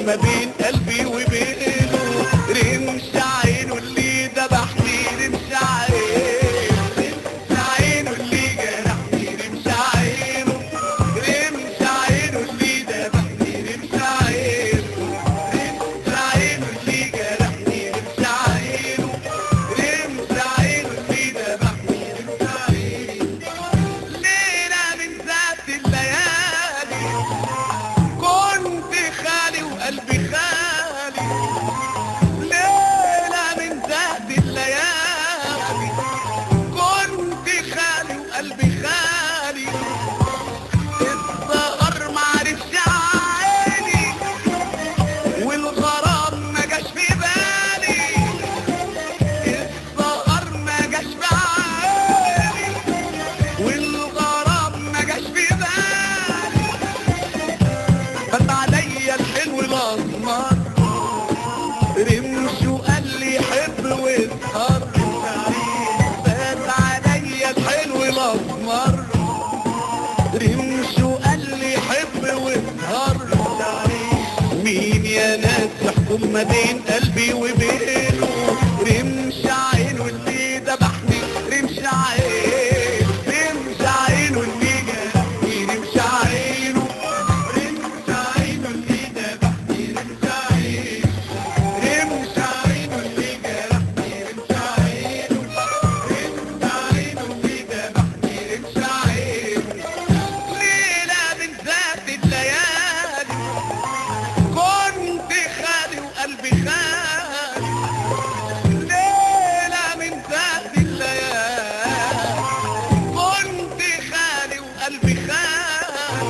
ما بين قلبي وبينه رمش عينه اللي ذبحني رمش عينه رمش عينه اللي جرحني رمش عينه رمش عينه اللي ذبحني رمش عينه رمش عينه اللي جرحني رمش عينه رمش عينه اللي ذبحني رمش عينه ليلة من ذات الليالي كنت خالي وقلبي خالي ليلة من ذات الليالي كنت خالي وقلبي خالي الظهر معرفش عيني والغرام ما جاش في بالي الظهر ما جاش في عيني والغرام ما جاش في بالي فات عليا الحلو الاسمر رمش وقال لي حب واسهر فات عليا الحلو الاسمر رمش وقال لي حب واسهر مين يا ناس يحكم ما بين قلبي وبينه رمش عينه اللي ذبحني رمش عينه رمش عينه اللي جرحني رمش عينه رمش عينه اللي ذبحني رمش عينه رمش عينه اللي جرحني رمش عينه رمش عينه اللي ذبحني رمش عينه ليلة من ذات الليالي كنت خالي وقلبي خالي ليلة من ذات الليالي كنت خالي وقلبي خالي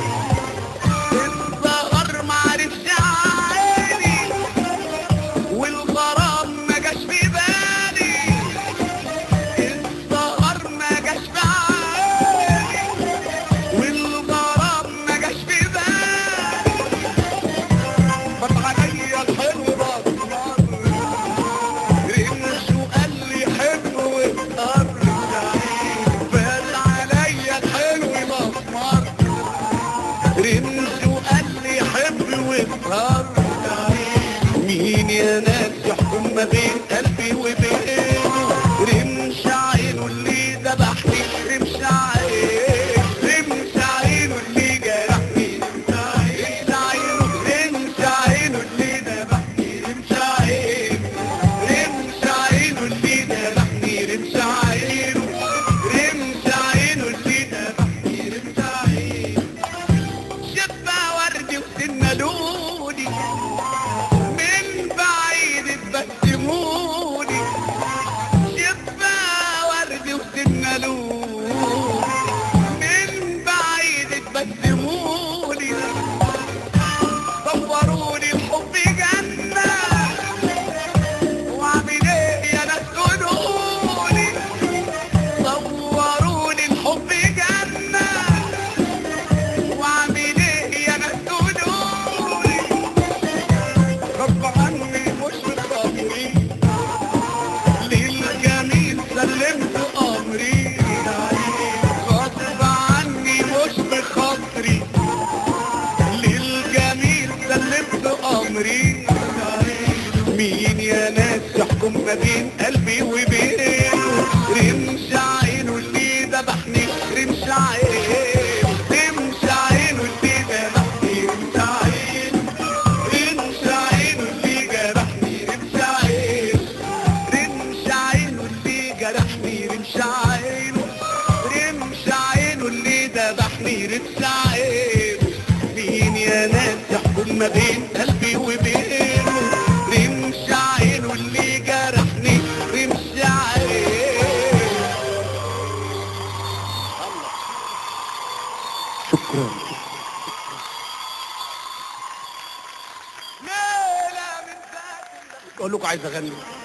الظهر معرفش عيني والغرام ما جاش في بالي الظهر ما جاش في عيني والغرام ما جاش في بالي فات عليا الحلو بطمر رمش وقال لي حب واسهر فات عليا الحلو بطمر رمش وقال لي حب واسهر مين يا ناس يحكم ما بين قلبي وبينه رمش عينه اللي ذبحني رمش عينه رمش عينه اللي جرحني رمش عينه رمش عينه اللي ذبحني رمش عينه رمش عينه اللي ذبحني رمش عينه رمش عينه اللي ذبحني رمش عينه شفا وردي وسنة لوني من بعيد تبسموني شفا وردي وسنة لوني من بعيد تبسموني صوروني الحب جنة واعمل ايه يا ناس قولولي صوروني الحب جنة واعمل ايه يا ناس قولولي غصب عني مش بخاطري للجميل سلمت امري غصب عني مش بخاطري للجميل سلمت امري مين يا ناس يحكم ما بين قلبي وبينه رمش عينه اللي ذبحني رمش عينه رمش عينه اللي ذبحني رمش عينه رمش عينه اللي جرحني رمش عينه رمش عينه اللي جرحني رمش عينه رمش عينه اللي ذبحني رمش عينه مين يا ناس يحكم ما بين قلبي وبينه رمش عينه اللي جرحني رمش عينه شكرا ليلة من ذات الليل. اقول لكم عايز اغني